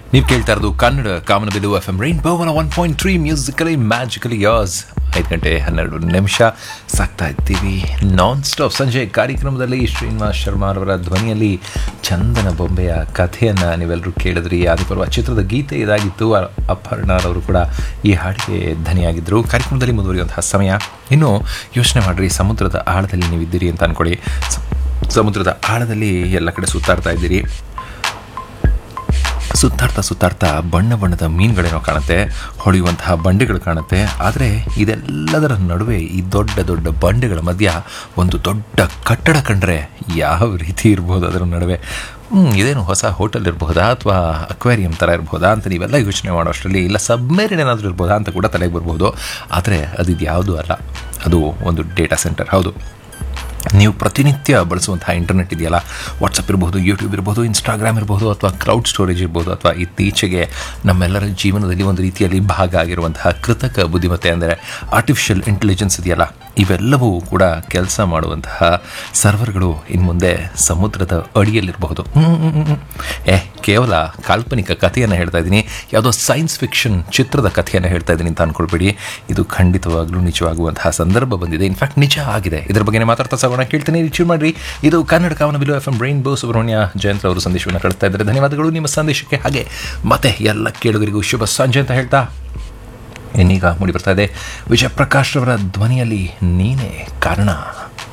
ನೀವು ಕೇಳ್ತಾ ಇರೋದು ಕನ್ನಡ ಕಾಮನಬಿಲ್ಲು ಎಫ್ ಎಂ ರೈನ್ ಪವನ one point three musically magically ಯಾಸ್ ಐದು ಗಂಟೆ ಹನ್ನೆರಡು ನಿಮಿಷ ಸಾಕ್ತಾ ಇದ್ದೀವಿ ನಾನ್ ಸ್ಟಾಪ್ ಸಂಜೆ ಕಾರ್ಯಕ್ರಮದಲ್ಲಿ ಶ್ರೀನಿವಾಸ್ ಶರ್ಮಾರವರ ಧ್ವನಿಯಲ್ಲಿ ಚಂದನ ಬೊಂಬೆಯ ಕಥೆಯನ್ನು ನೀವೆಲ್ಲರೂ ಕೇಳಿದ್ರಿ ಆದಿಪರ್ವ ಚಿತ್ರದ ಗೀತೆ ಇದಾಗಿತ್ತು ಅ- ಅಪರ್ಣಾರವರು ಕೂಡ ಈ ಹಾಡಿಗೆ ಧನಿಯಾಗಿದ್ದರು ಕಾರ್ಯಕ್ರಮದಲ್ಲಿ ಮುಂದುವರಿಯುವಂತಹ ಸಮಯ ಇನ್ನು ಯೋಚನೆ ಮಾಡಿರಿ ಸಮುದ್ರದ ಆಳದಲ್ಲಿ ನೀವಿದ್ದೀರಿ ಅಂತ ಅಂದ್ಕೊಳ್ಳಿ ಸ- ಸಮುದ್ರದ ಆಳದಲ್ಲಿ ಎಲ್ಲ ಕಡೆ ಸುತ್ತಾಡ್ತಾ ಇದ್ದೀರಿ ಸುತ್ತಾಡ್ತಾ ಸುತ್ತಾಡ್ತಾ ಬಣ್ಣ ಬಣ್ಣದ ಮೀನುಗಳೇನೋ ಕಾಣುತ್ತೆ ಹೊಳೆಯುವಂತಹ ಬಂಡೆಗಳು ಕಾಣುತ್ತೆ ಆದರೆ ಇದೆಲ್ಲದರ ನಡುವೆ ಈ ದೊಡ್ಡ ದೊಡ್ಡ ಬಂಡೆಗಳ ಮಧ್ಯ ಒಂದು ದೊಡ್ಡ ಕಟ್ಟಡ ಕಂಡ್ರೆ ಯಾವ ರೀತಿ ಇರ್ಬೋದು ಅದರ ನಡುವೆ ಹ್ಮ್, ಇದೇನು ಹೊಸ ಹೋಟೆಲ್ ಇರಬಹುದಾ ಅಥವಾ ಅಕ್ವೇರಿಯಂ ಥರ ಇರ್ಬೋದಾ ಅಂತ ನೀವೆಲ್ಲ ಯೋಚನೆ ಮಾಡೋ ಅಷ್ಟರಲ್ಲಿ ಇಲ್ಲ ಸಬ್ಮೇರಿನ್ ಏನಾದರೂ ಇರ್ಬೋದಾ ಅಂತ ಕೂಡ ತಲೆಗೆ ಬರ್ಬೋದು ಆದರೆ ಅದು ಯಾವುದೂ ಅಲ್ಲ ಅದು ಒಂದು ಡೇಟಾ ಸೆಂಟರ್ ಹೌದು ನೀವು ಪ್ರತಿನಿತ್ಯ ಬಳಸುವಂತಹ ಇಂಟರ್ನೆಟ್ ಇದೆಯಲ್ಲ ವಾಟ್ಸಪ್ ಇರ್ಬೋದು ಯೂಟ್ಯೂಬ್ ಇರ್ಬೋದು ಇನ್ಸ್ಟಾಗ್ರಾಮ್ ಇರ್ಬೋದು ಅಥವಾ ಕ್ಲೌಡ್ ಸ್ಟೋರೇಜ್ ಇರ್ಬೋದು ಅಥವಾ ಇತ್ತೀಚೆಗೆ ನಮ್ಮೆಲ್ಲರ ಜೀವನದಲ್ಲಿ ಒಂದು ರೀತಿಯಲ್ಲಿ ಭಾಗ ಆಗಿರುವಂತಹ ಕೃತಕ ಬುದ್ಧಿಮತ್ತೆ ಅಂದರೆ ಆರ್ಟಿಫಿಷಿಯಲ್ ಇಂಟೆಲಿಜೆನ್ಸ್ ಇದೆಯಲ್ಲ ಇವೆಲ್ಲವೂ ಕೂಡ ಕೆಲಸ ಮಾಡುವಂತಹ ಸರ್ವರ್ಗಳು ಇನ್ನು ಮುಂದೆ ಸಮುದ್ರದ ಅಡಿಯಲ್ಲಿರಬಹುದು ಹ್ಮ್, ಹ್ಮ್, ಹ್ಮ್, ಹ್ಮ್. ಏ ಕೇವಲ ಕಾಲ್ಪನಿಕ ಕಥೆಯನ್ನು ಹೇಳ್ತಾ ಇದ್ದೀನಿ ಯಾವುದೋ ಸೈನ್ಸ್ ಫಿಕ್ಷನ್ ಚಿತ್ರದ ಕಥೆಯನ್ನು ಹೇಳ್ತಾ ಇದ್ದೀನಿ ಅಂತ ಅಂದ್ಕೊಳ್ಬೇಡಿ ಇದು ಖಂಡಿತವಾಗ್ಲೂ ನಿಜವಾಗುವಂತಹ ಸಂದರ್ಭ ಬಂದಿದೆ ಇನ್ಫ್ಯಾಕ್ಟ್ ನಿಜ ಆಗಿದೆ ಇದ್ರ ಬಗ್ಗೆ ಮಾತಾಡ್ತಾ ಸಾಗೋಣ ಕೇಳ್ತೀನಿ ರಿಚೀವ್ ಮಾಡ್ರಿ ಇದು ಕನ್ನಡ ಕಾವನ ಬಿಲು F M rainbow Subrahmanya Jayant ಅವರು ಸಂದೇಶವನ್ನು ಕಳಿಸ್ತಾ ಇದ್ದಾರೆ ಧನ್ಯವಾದಗಳು ನಿಮ್ಮ ಸಂದೇಶಕ್ಕೆ ಹಾಗೆ ಮತ್ತೆ ಎಲ್ಲ ಕೇಳುಗರಿಗೂ ಶುಭ ಸಂಜೆ ಅಂತ ಹೇಳ್ತಾ ಇನ್ನೀಗ ಮೂಡಿ ಬರ್ತಾ ಇದೆ ವಿಜಯ್ ಪ್ರಕಾಶ್ ರವರ ಧ್ವನಿಯಲ್ಲಿ ನೀನೇ ಕಾರಣ